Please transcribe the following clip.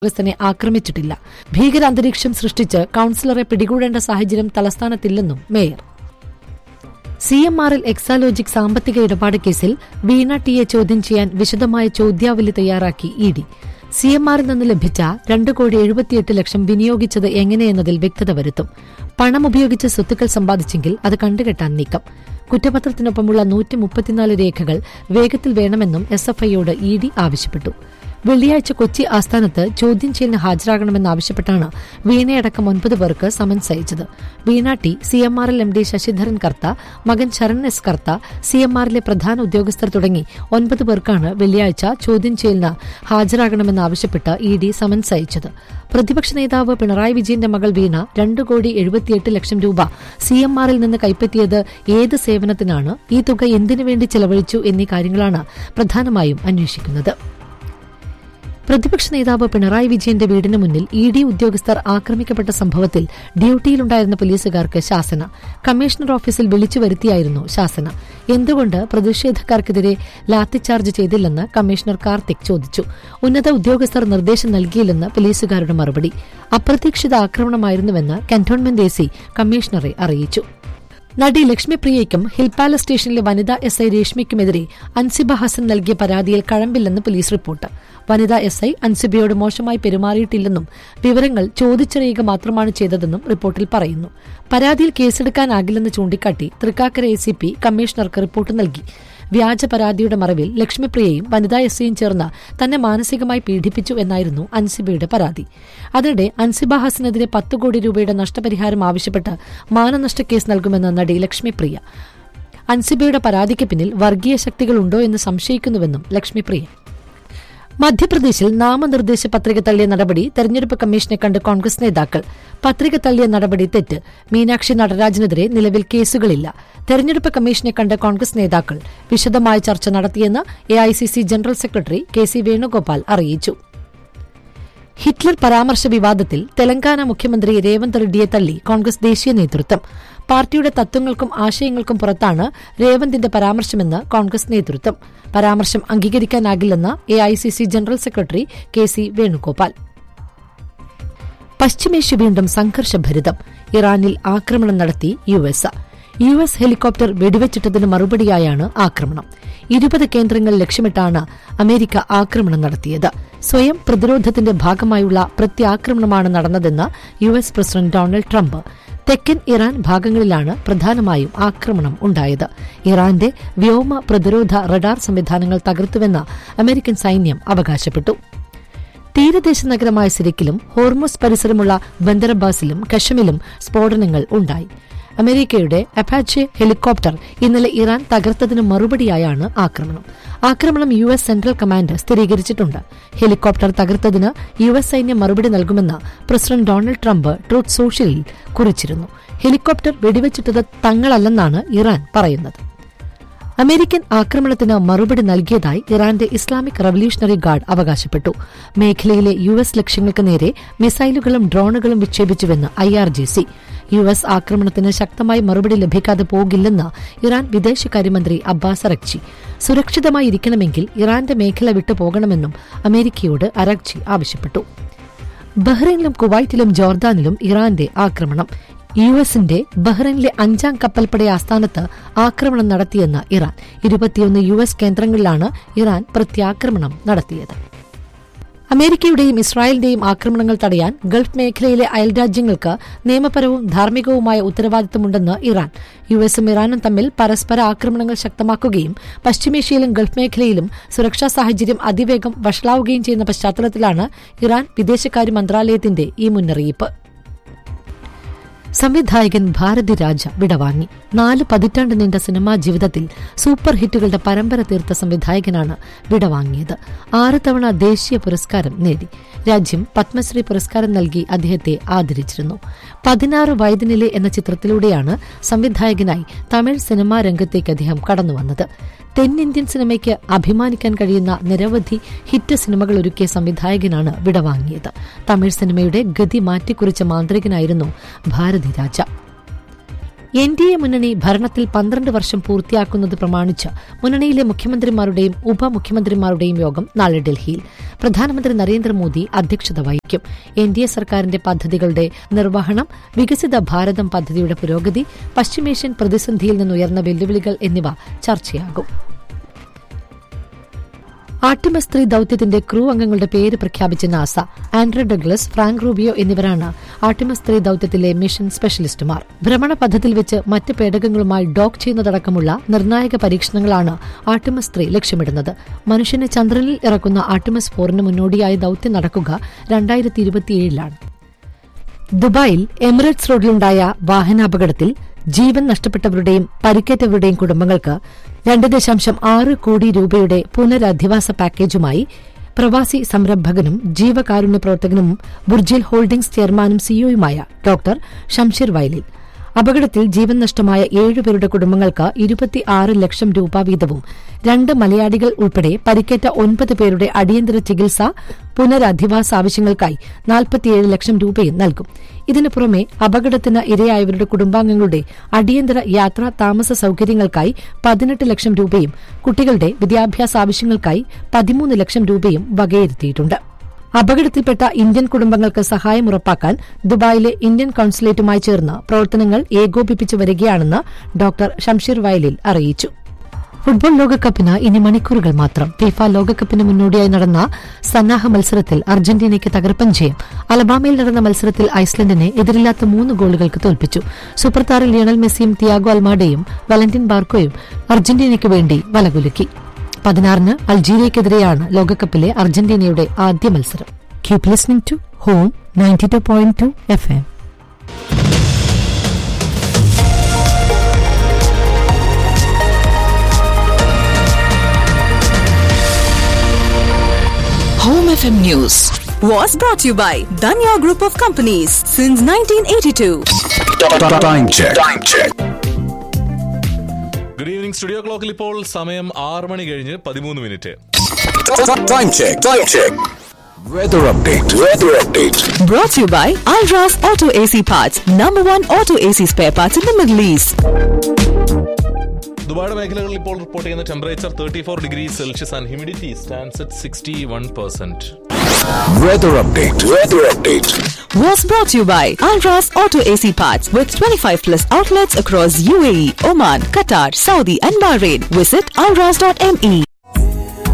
കോൺഗ്രസിനെ ആക്രമിച്ചിട്ടില്ല ഭീകരാന്തരീക്ഷം സൃഷ്ടിച്ച് കൌൺസിലറെ പിടികൂടേണ്ട സാഹചര്യം തലസ്ഥാനത്തില്ലെന്നും മേയർ സി എം ആറിൽ എക്സാലോജിക് സാമ്പത്തിക ഇടപാട് കേസിൽ വീണ ടിയെ ചോദ്യം ചെയ്യാൻ വിശദമായ ചോദ്യാവലി തയ്യാറാക്കി ഇ ഡി സി എം ആറിൽ നിന്ന് ലഭിച്ച രണ്ട് കോടി എഴുപത്തിയെട്ട് ലക്ഷം വിനിയോഗിച്ചത് എങ്ങനെയെന്നതിൽ വ്യക്തത വരുത്തും പണം ഉപയോഗിച്ച് സ്വത്തുക്കൾ സമ്പാദിച്ചെങ്കിൽ അത് കണ്ടുകെട്ടാൻ നീക്കം കുറ്റപത്രത്തിനൊപ്പമുള്ള നൂറ്റി മുപ്പത്തിനാല് രേഖകൾ വേഗത്തിൽ വേണമെന്നും എസ് എഫ് ഐയോട് ഇ ഡി ആവശ്യപ്പെട്ടു വെള്ളിയാഴ്ച കൊച്ചി ആസ്ഥാനത്ത് ചോദ്യം ചെയ്യലിന് ഹാജരാകണമെന്നാവശ്യപ്പെട്ടാണ് വീണയടക്കം ഒൻപത് പേർക്ക് സമൻസ് അയച്ചത് Veena T C M R L M D Sasidharan Kartha മകൻ Sharan S Kartha C M ആറിലെ പ്രധാന ഉദ്യോഗസ്ഥർ തുടങ്ങി ഒൻപത് പേർക്കാണ് വെള്ളിയാഴ്ച ചോദ്യം ചെയ്യലിന് ഹാജരാകണമെന്നാവശ്യപ്പെട്ട് ഇ ഡി സമൻസ് അയച്ചത് പ്രതിപക്ഷ നേതാവ് പിണറായി വിജയന്റെ മകൾ വീണ രണ്ട് കോടി എഴുപത്തിയെട്ട് ലക്ഷം രൂപ സി എം ആറിൽ നിന്ന് കൈപ്പറ്റിയത് ഏത് സേവനത്തിനാണ് ഈ തുക എന്തിനു വേണ്ടി ചെലവഴിച്ചു എന്നീ കാര്യങ്ങളാണ് പ്രധാനമായും അന്വേഷിക്കുന്നത് പ്രതിപക്ഷ നേതാവ് പിണറായി വിജയന്റെ വീടിന് മുന്നിൽ ഇ ഡി ഉദ്യോഗസ്ഥർ ആക്രമിക്കപ്പെട്ട സംഭവത്തിൽ ഡ്യൂട്ടിയിലുണ്ടായിരുന്ന പോലീസുകാർക്ക് ശാസന കമ്മീഷണർ ഓഫീസിൽ വിളിച്ചു വരുത്തിയായിരുന്നു ശാസന എന്തുകൊണ്ട് പ്രതിഷേധക്കാർക്കെതിരെ ലാത്തിച്ചാർജ് ചെയ്തില്ലെന്ന് കമ്മീഷണർ കാർത്തിക് ചോദിച്ചു ഉന്നത ഉദ്യോഗസ്ഥർ നിർദ്ദേശം നൽകിയില്ലെന്ന് പോലീസുകാരുടെ മറുപടി അപ്രതീക്ഷിത ആക്രമണമായിരുന്നുവെന്ന് കന്റോൺമെന്റ് എ സി കമ്മീഷണറെ അറിയിച്ചു നടി ലക്ഷ്മിപ്രിയയ്ക്കും ഹിൽ പാലസ് സ്റ്റേഷനിലെ വനിതാ എസ് ഐ രേഷ്മിക്കുമെതിരെ അൻസിബ ഹസൻ നൽകിയ പരാതിയിൽ കഴമ്പില്ലെന്ന് പോലീസ് റിപ്പോർട്ട് വനിതാ എസ് ഐ അൻസിബയോട് മോശമായി പെരുമാറിയിട്ടില്ലെന്നും വിവരങ്ങൾ ചോദിച്ചറിയുക മാത്രമാണ് ചെയ്തതെന്നും റിപ്പോർട്ടിൽ പറയുന്നു പരാതിയിൽ കേസെടുക്കാനാകില്ലെന്ന് ചൂണ്ടിക്കാട്ടി തൃക്കാക്കര എ സി പി കമ്മീഷണർക്ക് റിപ്പോർട്ട് നൽകി വ്യാജ പരാതിയുടെ മറവിൽ ലക്ഷ്മിപ്രിയയും വനിതാ എസ് ഐയും ചേർന്ന് തന്നെ മാനസികമായി പീഡിപ്പിച്ചു എന്നായിരുന്നു അൻസിബയുടെ പരാതി അതിനിടെ അൻസിബ ഹസനെതിരെ പത്ത് കോടി രൂപയുടെ നഷ്ടപരിഹാരം ആവശ്യപ്പെട്ട് മാനനഷ്ട കേസ് നൽകുമെന്ന് നടി ലക്ഷ്മിപ്രിയ അൻസിബയുടെ പരാതിക്ക് പിന്നിൽ വർഗീയ ശക്തികളുണ്ടോ എന്ന് സംശയിക്കുന്നുവെന്നും ലക്ഷ്മിപ്രിയ മധ്യപ്രദേശിൽ നാമനിർദ്ദേശ പത്രിക തള്ളിയ നടപടി തെരഞ്ഞെടുപ്പ് കമ്മീഷനെ കണ്ട് കോൺഗ്രസ് നേതാക്കൾ പത്രിക തള്ളിയ നടപടി തെറ്റ് മീനാക്ഷി നടരാജനെതിരെ നിലവിൽ കേസുകളില്ല തെരഞ്ഞെടുപ്പ് കമ്മീഷനെ കണ്ട് കോൺഗ്രസ് നേതാക്കൾ വിശദമായ ചർച്ച നടത്തിയെന്ന് AICC general secretary K C Venugopal അറിയിച്ചു ഹിറ്റ്ലർ പരാമർശ വിവാദത്തിൽ തെലങ്കാന മുഖ്യമന്ത്രി രേവന്ത് റെഡ്ഡിയെ തള്ളി കോൺഗ്രസ് ദേശീയ നേതൃത്വം പാർട്ടിയുടെ തത്വങ്ങൾക്കും ആശയങ്ങൾക്കും പുറത്താണ് രേവന്തിന്റെ പരാമർശമെന്ന് കോൺഗ്രസ് നേതൃത്വം പരാമർശം അംഗീകരിക്കാനാകില്ലെന്ന് AICC general secretary K C Venugopal പശ്ചിമേഷ്യ വീണ്ടും സംഘർഷഭരിതം ഇറാനിൽ ആക്രമണം നടത്തി U S U S helicopter വെടിവെച്ചിട്ടതിന് മറുപടിയായാണ് ആക്രമണം ഇരുപത് കേന്ദ്രങ്ങൾ ലക്ഷ്യമിട്ടാണ് അമേരിക്ക ആക്രമണം നടത്തിയത് സ്വയം പ്രതിരോധത്തിന്റെ ഭാഗമായുള്ള പ്രത്യാക്രമണമാണ് നടന്നതെന്ന് U S president Donald Trump തെക്കൻ ഇറാൻ ഭാഗങ്ങളിലാണ് പ്രധാനമായും ആക്രമണം ഉണ്ടായത് ഇറാന്റെ വ്യോമ പ്രതിരോധ റഡാർ സംവിധാനങ്ങൾ തകർത്തുവെന്ന് അമേരിക്കൻ സൈന്യം അവകാശപ്പെട്ടു തീരദേശ നഗരമായ സിരിക്കിലും ഹോർമോസ് പരിസരമുള്ള ബന്ദറബാസിലും കഷമിലും സ്ഫോടനങ്ങൾ ഉണ്ടായി അമേരിക്കയുടെ അപ്പാച്ചെ ഹെലികോപ്റ്റർ ഇന്നലെ ഇറാൻ തകർത്തതിന് മറുപടിയായാണ് ആക്രമണം ആക്രമണം യു എസ് സെൻട്രൽ കമാൻഡ് സ്ഥിരീകരിച്ചിട്ടുണ്ട് ഹെലികോപ്റ്റർ തകർത്തതിന് യു എസ് സൈന്യം മറുപടി നൽകുമെന്ന് പ്രസിഡന്റ് ഡൊണാൾഡ് ട്രംപ് ട്രൂത്ത് സോഷ്യലിൽ കുറിച്ചിരുന്നു ഹെലികോപ്റ്റർ വെടിവെച്ചിട്ടത് തങ്ങളല്ലെന്നാണ് ഇറാൻ പറയുന്നത് അമേരിക്കൻ ആക്രമണത്തിന് മറുപടി നൽകിയതായി ഇറാന്റെ ഇസ്ലാമിക് റവല്യൂഷണറി ഗാർഡ് അവകാശപ്പെട്ടു മേഖലയിലെ യു എസ് ലക്ഷ്യങ്ങൾക്ക് നേരെ മിസൈലുകളും ഡ്രോണുകളും വിക്ഷേപിച്ചുവെന്ന് I R G C U S ആക്രമണത്തിന് ശക്തമായി മറുപടി ലഭിക്കാതെ പോകില്ലെന്ന് ഇറാൻ വിദേശകാര്യമന്ത്രി അബ്ബാസ് അറക്ചി സുരക്ഷിതമായി ഇരിക്കണമെങ്കിൽ ഇറാന്റെ മേഖല വിട്ടു പോകണമെന്നും അമേരിക്കയോട് അറക്ചി ആവശ്യപ്പെട്ടു ബഹ്റൈനിലും കുവൈറ്റിലും ജോർദാനിലും ഇറാന്റെ ആക്രമണം യു എസിന്റെ ബഹ്റൈനിലെ അഞ്ചാം കപ്പൽപ്പട ആസ്ഥാനത്ത് ആക്രമണം നടത്തിയെന്ന് ഇറാൻ ഇരുപത്തിയൊന്ന് യു എസ് കേന്ദ്രങ്ങളിലാണ് ഇറാൻ പ്രത്യാക്രമണം നടത്തിയത് അമേരിക്കയുടെയും ഇസ്രായേലിന്റെയും ആക്രമണങ്ങൾ തടയാൻ ഗൾഫ് മേഖലയിലെ അയൽരാജ്യങ്ങൾക്ക് നിയമപരവും ധാർമ്മികവുമായ ഉത്തരവാദിത്തമുണ്ടെന്ന് ഇറാൻ യു എസും ഇറാനും തമ്മിൽ പരസ്പര ആക്രമണങ്ങൾ ശക്തമാക്കുകയും പശ്ചിമേഷ്യയിലും ഗൾഫ് മേഖലയിലും സുരക്ഷാ സാഹചര്യം അതിവേഗം വഷളാവുകയും ചെയ്യുന്ന പശ്ചാത്തലത്തിലാണ് ഇറാൻ വിദേശകാര്യ മന്ത്രാലയത്തിന്റെ ഈ മുന്നറിയിപ്പ് സംവിധായകൻ ഭാരതി രാജ വിടവാങ്ങി നാല് പതിറ്റാണ്ട് നീണ്ട സിനിമാ ജീവിതത്തിൽ സൂപ്പർ ഹിറ്റുകളുടെ പരമ്പര തീർത്ത സംവിധായകനാണ് വിടവാങ്ങിയത് ആറ് തവണ ദേശീയ പുരസ്കാരം നേടി രാജ്യം പത്മശ്രീ പുരസ്കാരം നൽകി അദ്ദേഹത്തെ ആദരിച്ചിരുന്നു പതിനാറ് വയതിനിലെ എന്ന ചിത്രത്തിലൂടെയാണ് സംവിധായകനായി തമിഴ് സിനിമാ രംഗത്തേക്ക് അദ്ദേഹം കടന്നുവന്നത് തെന്നിന്ത്യൻ സിനിമയ്ക്ക് അഭിമാനിക്കാൻ കഴിയുന്ന നിരവധി ഹിറ്റ് സിനിമകൾ ഒരുക്കിയ സംവിധായകനാണ് വിടവാങ്ങിയത് തമിഴ് സിനിമയുടെ ഗതി മാറ്റിക്കുറിച്ച മാന്ത്രികനായിരുന്നു Bharathi Raja N D A മുന്നണി ഭരണത്തിൽ പന്ത്രണ്ട് വർഷം പൂർത്തിയാക്കുന്നത് പ്രമാണിച്ച് മുന്നണിയിലെ മുഖ്യമന്ത്രിമാരുടെയും ഉപമുഖ്യമന്ത്രിമാരുടെയും യോഗം നാളെ ഡൽഹിയിൽ പ്രധാനമന്ത്രി നരേന്ദ്രമോദി അധ്യക്ഷത വഹിക്കും എൻ ഡി എ സർക്കാരിന്റെ പദ്ധതികളുടെ നിർവഹണം വികസിത ഭാരതം പദ്ധതിയുടെ പുരോഗതി പശ്ചിമേഷ്യൻ പ്രതിസന്ധിയിൽ നിന്നുയർന്ന വെല്ലുവിളികൾ എന്നിവ ചർച്ചയാകും ആർട്ടിമസ് ത്രീ ദൌത്യത്തിന്റെ ക്രൂ അംഗങ്ങളുടെ പേര് പ്രഖ്യാപിച്ച NASA Andre Douglas Frank Rubio എന്നിവരാണ് ആർട്ടിമസ് ത്രീ ദൌത്യത്തിലെ മിഷൻ സ്പെഷ്യലിസ്റ്റുമാർ ഭ്രമണ പഥത്തിൽ വെച്ച് മറ്റ് പേടകങ്ങളുമായി ഡോക്ക് ചെയ്യുന്നതടക്കമുള്ള നിർണായക പരീക്ഷണങ്ങളാണ് ആർട്ടിമസ് ത്രീ ലക്ഷ്യമിടുന്നത് മനുഷ്യനെ ചന്ദ്രനിൽ ഇറക്കുന്ന ആർട്ടിമസ് ഫോറിന് മുന്നോടിയായ ദൌത്യം നടക്കുക രണ്ടായിരത്തി ഇരുപത്തിയേഴിലാണ് ദുബായിൽ എമിറേറ്റ്സ് റോഡിലുണ്ടായ വാഹനാപകടത്തിൽ ജീവൻ നഷ്ടപ്പെട്ടവരുടെയും പരിക്കേറ്റവരുടെയും കുടുംബങ്ങൾക്ക് രണ്ട് ദശാംശം ആറ് കോടി രൂപയുടെ പുനരധിവാസ പാക്കേജുമായി പ്രവാസി സംരംഭകനും ജീവകാരുണ്യ പ്രവർത്തകനും ബുർജിൽ ഹോൾഡിംഗ്സ് ചെയർമാനും സിഇഒയുമായ ഡോക്ടർ ഷംഷീർ വയലിൽ അപകടത്തിൽ ജീവൻ നഷ്ടമായ ഏഴുപേരുടെ കുടുംബങ്ങൾക്ക് ഇരുപത്തിയാറ് ലക്ഷം രൂപ വീതവും രണ്ട് മലയാളികൾ ഉൾപ്പെടെ പരിക്കേറ്റ ഒൻപത് പേരുടെ അടിയന്തര ചികിത്സ പുനരധിവാസ ആവശ്യങ്ങൾക്കായി നാൽപ്പത്തിയേഴ് ലക്ഷം രൂപയും നൽകും ഇതിനു പുറമെ അപകടത്തിന് ഇരയായവരുടെ കുടുംബാംഗങ്ങളുടെ അടിയന്തര യാത്രാ താമസ സൌകര്യങ്ങൾക്കായി പതിനെട്ട് ലക്ഷം രൂപയും കുട്ടികളുടെ വിദ്യാഭ്യാസ ആവശ്യങ്ങൾക്കായി പതിമൂന്ന് ലക്ഷം രൂപയും വകയിരുത്തിയിട്ടുണ്ട് അപകടത്തിൽപ്പെട്ട ഇന്ത്യൻ കുടുംബങ്ങൾക്ക് സഹായം ഉറപ്പാക്കാൻ ദുബായിലെ ഇന്ത്യൻ കൌൺസുലേറ്റുമായി ചേർന്ന് പ്രവർത്തനങ്ങൾ ഏകോപിപ്പിച്ചു വരികയാണെന്ന് ഡോക്ടർ ഷംഷീർ വയലിൽ അറിയിച്ചു ഫുട്ബോൾ ലോകകപ്പിന് ഇനി മണിക്കൂറുകൾ മാത്രം ഫിഫ ലോകകപ്പിന് മുന്നോടിയായി നടന്ന സന്നാഹ മത്സരത്തിൽ അർജന്റീനയ്ക്ക് തകർപ്പൻ ജയം അലബാമയിൽ നടന്ന മത്സരത്തിൽ ഐസ്ലൻഡിനെ എതിരില്ലാത്ത മൂന്ന് ഗോളുകൾക്ക് തോൽപ്പിച്ചു സൂപ്പർ താരം ലിയണൽ മെസ്സിയും തിയാഗോ അൽമാഡയും വലന്റിൻ ബാർക്കോയും അർജന്റീനയ്ക്ക് വേണ്ടി വലകുലുക്കി പതിനാറിന് അൾജീരിയയ്ക്കെതിരെയാണ് ലോകകപ്പിലെ അർജന്റീനയുടെ ആദ്യ മത്സരം keep listening to home ninety two point two F M Home FM News was brought to you by Danya Group of Companies since 1982. Time check. Time check. Good evening studio ക്ലോക്കിൽ ഇപ്പോൾ സമയം ആറ് മണി കഴിഞ്ഞ് പതിമൂന്ന് minute Time check. Time check. Weather update. Weather update. Brought to you by Alras Auto AC Parts, number one auto AC spare parts in the Middle East. ദുബായുടെ മേഖലകളിൽ ഇപ്പോൾ റിപ്പോർട്ട് ചെയ്യുന്ന temperature thirty four degree Celsius and humidity stands at sixty one percent Weather update. Weather update. Was brought to you by Alras Auto AC Parts with 25 plus outlets across UAE, Oman, Qatar, Saudi, and Bahrain. Visit alras.me.